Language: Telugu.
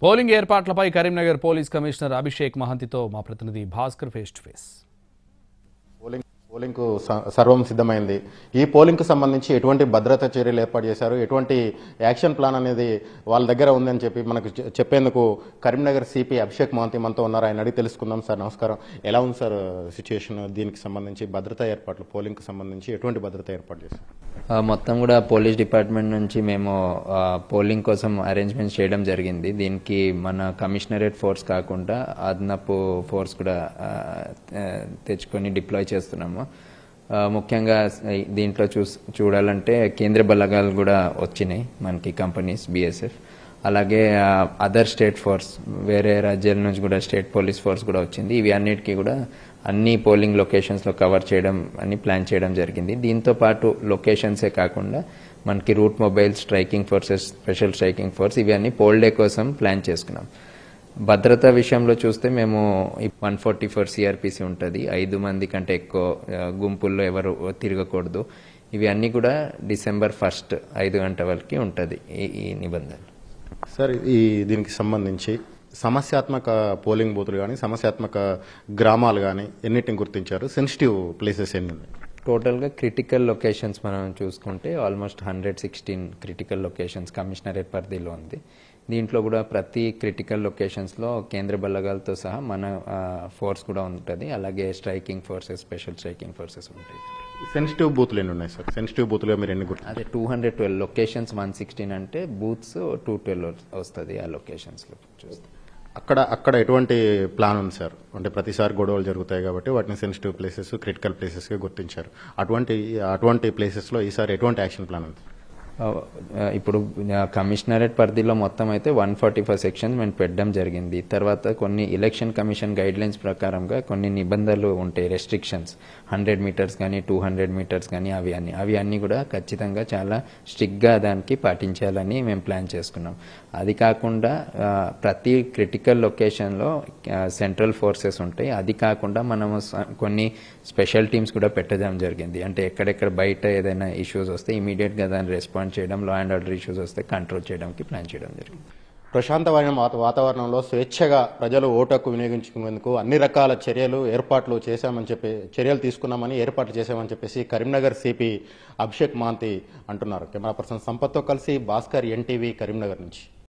పోలింగ్ ఏర్పాట్లపై కరీంనగర్ పోలీస్ కమిషనర్ అభిషేక్ మహంతితో మా ప్రతినిధి Bhaskar face to face polling పోలింగ్కు స- సర్వం సిద్ధమైంది ఈ పోలింగ్కు సంబంధించి ఎటువంటి భద్రతా చర్యలు ఏర్పాటు చేశారు ఎటువంటి యాక్షన్ ప్లాన్ అనేది వాళ్ళ దగ్గర ఉందని చెప్పి మనకు చె- చెప్పేందుకు కరీంనగర్ సిపి అభిషేక్ మహంతి మనతో ఉన్నారు ఆయన అడిగి తెలుసుకుందాం సార్ నమస్కారం ఎలా ఉంది సార్ సిచ్యుయేషన్ దీనికి సంబంధించి భద్రతా ఏర్పాట్లు పోలింగ్కి సంబంధించి ఎటువంటి భద్రతా ఏర్పాటు చేశారు ఆ, మొత్తం కూడా పోలీస్ డిపార్ట్మెంట్ నుంచి మేము ఆ, పోలింగ్ కోసం అరేంజ్మెంట్స్ చేయడం జరిగింది దీనికి మన కమిషనరేట్ ఫోర్స్ కాకుండా అదనపు ఫోర్స్ కూడా ఆ, ఆ, తెచ్చుకొని డిప్లాయ్ చేస్తున్నాము ఆ, ముఖ్యంగా స- దీంట్లో చూస్ చూడాలంటే కేంద్ర బలగాలు కూడా వచ్చినాయి మనకి కంపెనీస్ బిఎస్ఎఫ్ అలాగే అదర్ స్టేట్ ఫోర్స్ వేరే రాజ్యాల నుంచి కూడా స్టేట్ పోలీస్ ఫోర్స్ కూడా వచ్చింది ఇవి అన్నిటికీ కూడా అన్ని పోలింగ్ లొకేషన్స్లో కవర్ చేయడం అని ప్లాన్ చేయడం జరిగింది దీంతో పాటు లొకేషన్సే కాకుండా మనకి route mobile striking forces special striking force ఇవి అన్ని పోల్ డే కోసం ప్లాన్ చేసుకున్నాం భద్రత విషయంలో చూస్తే మేము వన్ ఫార్టీ ఫోర్ సిఆర్పిసి ఉంటుంది ఐదు మంది కంటే ఎక్కువ ఆ, గుంపుల్లో ఎవరు తిరగకూడదు ఇవి అన్నీ కూడా డిసెంబర్ ఫస్ట్ ఐదు గంటల వరకు ఉంటుంది ఈ ఈ నిబంధనలు సార్ ఈ దీనికి సంబంధించి సమస్యాత్మక పోలింగ్ బూతులు కానీ సమస్యాత్మక గ్రామాలు కానీ ఎన్నిటిని గుర్తించారు సెన్సిటివ్ ప్లేసెస్ ఎన్ని ఉన్నాయి టోటల్గా క్రిటికల్ లొకేషన్స్ మనం చూసుకుంటే almost hundred sixteen critical locations commissionerate పరిధిలో ఉంది దీంట్లో కూడా ప్రతి క్రిటికల్ లొకేషన్స్లో కేంద్ర బలగాలతో సహా మన ఫోర్స్ కూడా ఉంటుంది అలాగే striking forces special striking forces ఉంటాయి సెన్సిటివ్ బూతులు ఎన్ని ఉన్నాయి సార్ సెన్సిటివ్ బూతులుగా మీరు ఎన్ని గుర్తు అదే two hundred twelve locations one sixteen అంటే బూత్స్ టూ ట్వెల్వ్ వస్తుంది ఆ లొకేషన్స్లో చూస్తే అక్కడ అక్కడ ఎటువంటి ప్లాన్ ఉంది సార్ అంటే ప్రతిసారి గొడవలు జరుగుతాయి కాబట్టి వాటిని సెన్సిటివ్ ప్లేసెస్ క్రిటికల్ ప్లేసెస్గా గుర్తించారు అటువంటి అటువంటి ప్లేసెస్లో ఈసారి ఎటువంటి యాక్షన్ ప్లాన్ ఉంది ఆ, ఇప్పుడు కమిషనరేట్ పరిధిలో మొత్తం అయితే వన్ ఫార్టీ ఫైవ్ సెక్షన్స్ మేము పెట్టడం జరిగింది తర్వాత కొన్ని ఎలక్షన్ కమిషన్ గైడ్ లైన్స్ ప్రకారంగా కొన్ని నిబంధనలు ఉంటాయి రెస్ట్రిక్షన్స్ హండ్రెడ్ మీటర్స్ కానీ టూ హండ్రెడ్ మీటర్స్ కానీ అవి అన్ని అవి అన్ని కూడా ఖచ్చితంగా చాలా స్ట్రిక్ట్గా దానికి పాటించాలని మేము ప్లాన్ చేసుకున్నాం అది కాకుండా ఆ, ప్రతి క్రిటికల్ లొకేషన్లో సెంట్రల్ ఫోర్సెస్ ఉంటాయి అది కాకుండా మనము స- కొన్ని స్పెషల్ టీమ్స్ కూడా పెట్టడం జరిగింది అంటే ఎక్కడెక్కడ బయట ఏదైనా ఇష్యూస్ వస్తే ఇమీడియట్గా దాన్ని రెస్పాండ్ చేయడం లా అండ్ ఆర్డర్ ఇష్యూస్ వస్తే కంట్రోల్ చేయడానికి ప్లాన్ చేయడం జరిగింది ప్రశాంతమైన వాత- వాతావరణంలో స్వేచ్ఛగా ప్రజలు ఓటు హక్కు వినియోగించుకునేందుకు అన్ని రకాల చర్యలు ఏర్పాట్లు చేశామని చెప్పి చర్యలు తీసుకున్నామని ఏర్పాట్లు చేశామని చెప్పేసి కరీంనగర్ సిపి అభిషేక్ మాంతి అంటున్నారు కెమెరా పర్సన్ సంపత్తో కలిసి భాస్కర్ ఎన్టీవీ కరీంనగర్ నుంచి